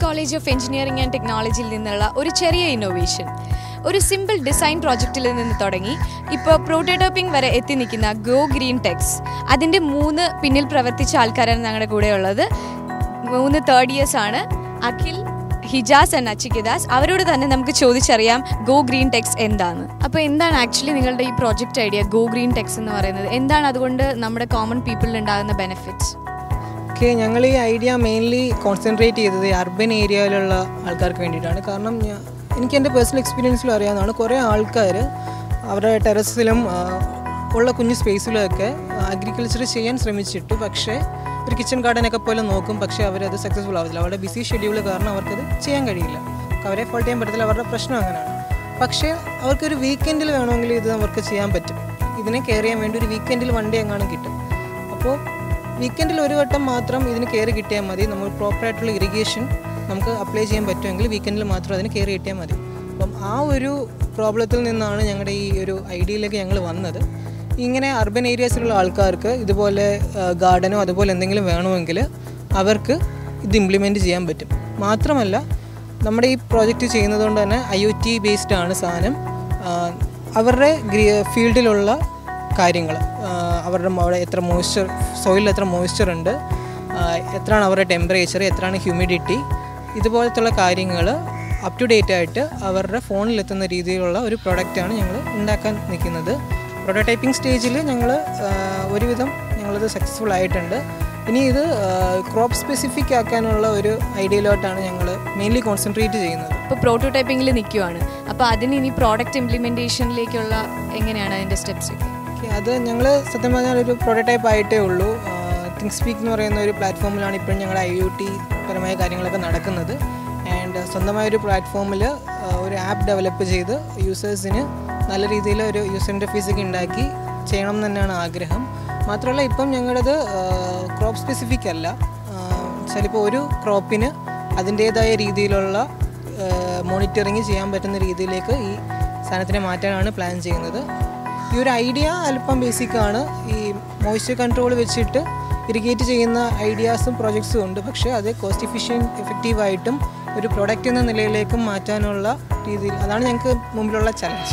College of engineering and ടെക്നോളജിയിൽ നിന്നുള്ള ഒരു ചെറിയ ഇന്നോവേഷൻ ഒരു സിമ്പിൾ ഡിസൈൻ പ്രോജക്റ്റിൽ നിന്ന് തുടങ്ങി ഇപ്പോൾ പ്രോട്ടോടൈപ്പിംഗ് വരെ എത്തി നിൽക്കുന്ന ഗോ ഗ്രീൻ ടെക്സ് അതിൻ്റെ മൂന്ന് പിന്നിൽ പ്രവർത്തിച്ച ആൾക്കാരാണ് ഞങ്ങളുടെ കൂടെ ഉള്ളത് മൂന്ന് തേർഡ് ഇയേഴ്സ് ആണ് അഖിൽ ഹിജാസ് ആൻഡ് നച്ചികിദാസ് അവരോട് തന്നെ നമുക്ക് ചോദിച്ചറിയാം ഗോ ഗ്രീൻ ടെക്സ് എന്താണ് അപ്പോൾ എന്താണ് ആക്ച്വലി നിങ്ങളുടെ ഈ project idea go green techs എന്ന് പറയുന്നത് എന്താണ് അതുകൊണ്ട് നമ്മുടെ കോമൺ പീപ്പിളിൽ ഉണ്ടാകുന്ന ബെനിഫിറ്റ്സ് ഓക്കെ ഞങ്ങൾ ഈ ഐഡിയ മെയിൻലി കോൺസെൻട്രേറ്റ് ചെയ്തത് അർബൻ ഏരിയയിലുള്ള ആൾക്കാർക്ക് വേണ്ടിയിട്ടാണ് കാരണം ഞാ- എനിക്ക് എൻ്റെ പേഴ്സണൽ എക്സ്പീരിയൻസിലും അറിയാവുന്നതാണ് കുറേ ആൾക്കാർ അവരുടെ ടെറസിലും ആ, ഉള്ള കുഞ്ഞു സ്പേസിലൊക്കെ അഗ്രികൾച്ചർ ചെയ്യാൻ ശ്രമിച്ചിട്ട് പക്ഷേ ഒരു കിച്ചൺ ഗാർഡനൊക്കെ പോലെ നോക്കും പക്ഷേ അവരത് സക്സസ്ഫുൾ ആവത്തില്ല അവരുടെ ബിസി ഷെഡ്യൂൾ കാരണം അവർക്കത് ചെയ്യാൻ കഴിയില്ല അവരെ ഫോൾട്ട് ചെയ്യാൻ പറ്റത്തില്ല അവരുടെ പ്രശ്നം അങ്ങനെയാണ് പക്ഷേ അവർക്കൊരു വീക്കെൻഡിൽ വേണമെങ്കിൽ ഇത് അവർക്ക് ചെയ്യാൻ പറ്റും ഇതിനെ കെയർ ചെയ്യാൻ വേണ്ടി ഒരു വീക്കെൻഡിൽ വണ്ടി എങ്ങാനും കിട്ടും അപ്പോൾ വീക്കെൻഡിൽ ഒരു വട്ടം മാത്രം ഇതിന് കെയർ കിട്ടിയാൽ മതി നമ്മൾ പ്രോപ്പറായിട്ടുള്ള ഇറിഗേഷൻ നമുക്ക് അപ്ലൈ ചെയ്യാൻ പറ്റുമെങ്കിൽ വീക്കെൻഡിൽ മാത്രം അതിന് കെയർ കിട്ടിയാൽ മതി അപ്പം ആ ഒരു പ്രോബ്ലത്തിൽ നിന്നാണ് ഞങ്ങളുടെ ഈ ഒരു ഐഡിയയിലേക്ക് ഞങ്ങൾ വന്നത് ഇങ്ങനെ അർബൻ ഏരിയാസിലുള്ള ആൾക്കാർക്ക് ഇതുപോലെ ഗാർഡനോ അതുപോലെ എന്തെങ്കിലും വേണമെങ്കിൽ അവർക്ക് ഇത് ഇംപ്ലിമെൻറ്റ് ചെയ്യാൻ പറ്റും മാത്രമല്ല നമ്മുടെ ഈ പ്രോജക്റ്റ് ചെയ്യുന്നതുകൊണ്ട് തന്നെ ഐ ഒ ടി ബേസ്ഡ് ആണ് സാധനം ആ, അവരുടെ ഫീൽഡിലുള്ള കാര്യങ്ങൾ അവരുടെ മ- അവിടെ എത്ര മോയ്സ്ചർ സോയിലിൽ എത്ര മോയ്സ്ചർ ഉണ്ട് ആ, എത്രയാണ് അവരുടെ ടെമ്പറേച്ചർ എത്രയാണ് ഹ്യൂമിഡിറ്റി ഇതുപോലത്തുള്ള കാര്യങ്ങൾ അപ് ടു ഡേറ്റ് ആയിട്ട് അവരുടെ ഫോണിൽ എത്തുന്ന രീതിയിലുള്ള ഒരു പ്രൊഡക്റ്റാണ് ഞങ്ങൾ ഉണ്ടാക്കാൻ നിൽക്കുന്നത് പ്രൊട്ടോടൈപ്പിംഗ് സ്റ്റേജിൽ ഞങ്ങൾ ഒരുവിധം ഞങ്ങളത് സക്സസ്ഫുൾ ആയിട്ടുണ്ട് ഇനി ഇത് ക്രോപ്പ് സ്പെസിഫിക് ആക്കാനുള്ള ഒരു ഐഡിയയിലോട്ടാണ് ഞങ്ങൾ മെയിൻലി കോൺസെൻട്രേറ്റ് ചെയ്യുന്നത് ഇപ്പോൾ പ്രോട്ടോടൈപ്പിംഗിൽ നിൽക്കുവാണ് അപ്പോൾ അതിന് ഇനി പ്രോഡക്റ്റ് ഇംപ്ലിമെൻറ്റേഷനിലേക്കുള്ള എങ്ങനെയാണ് അതിൻ്റെ സ്റ്റെപ്സ് ഒക്കെ ഓക്കെ അത് ഞങ്ങൾ സത്യം പറഞ്ഞാൽ ഒരു പ്രോട്ടോടൈപ്പ് ആയിട്ടേ ഉള്ളൂ തിങ്ക് സ്പീക്ക് എന്ന് പറയുന്ന ഒരു പ്ലാറ്റ്ഫോമിലാണ് ഇപ്പോഴും ഞങ്ങളുടെ ഐ ഒ ടി പരമായ കാര്യങ്ങളൊക്കെ നടക്കുന്നത് ആൻഡ് സ്വന്തമായ ഒരു പ്ലാറ്റ്ഫോമിൽ ഒരു ആപ്പ് ഡെവലപ്പ് ചെയ്ത് യൂസേഴ്സിന് നല്ല രീതിയിൽ ഒരു യൂസർ ഇൻ്റർഫേസ് ഒക്കെ ഉണ്ടാക്കി ചെയ്യണം എന്ന് തന്നെയാണ് ആഗ്രഹം മാത്രമല്ല ഇപ്പം ഞങ്ങളുടേത് ക്രോപ്പ് സ്പെസിഫിക് അല്ല ചിലപ്പോൾ ഒരു ക്രോപ്പിന് അതിൻ്റേതായ രീതിയിലുള്ള മോണിറ്ററിങ് ചെയ്യാൻ പറ്റുന്ന രീതിയിലേക്ക് ഈ സാധനത്തിനെ മാറ്റാനാണ് പ്ലാൻ ചെയ്യുന്നത് ഈ ഒരു ഐഡിയ അല്പം ബേസിക് ആണ് ഈ മോയ്സ്ചർ കൺട്രോൾ വെച്ചിട്ട് ഇറിഗേറ്റ് ചെയ്യുന്ന ഐഡിയാസും പ്രോജക്ട്സും ഉണ്ട് പക്ഷേ അത് കോസ്റ്റ് ഇഫിഷ്യൻ എഫക്റ്റീവായിട്ടും ഒരു പ്രൊഡക്റ്റ് എന്ന നിലയിലേക്കും മാറ്റാനുള്ള രീതിയിൽ അതാണ് ഞങ്ങൾക്ക് മുമ്പിലുള്ള challenge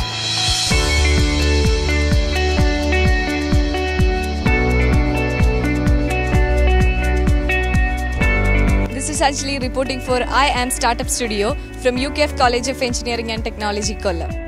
This is Anjali reporting for I Am Startup Studio from UKF College of Engineering and Technology, Kollam.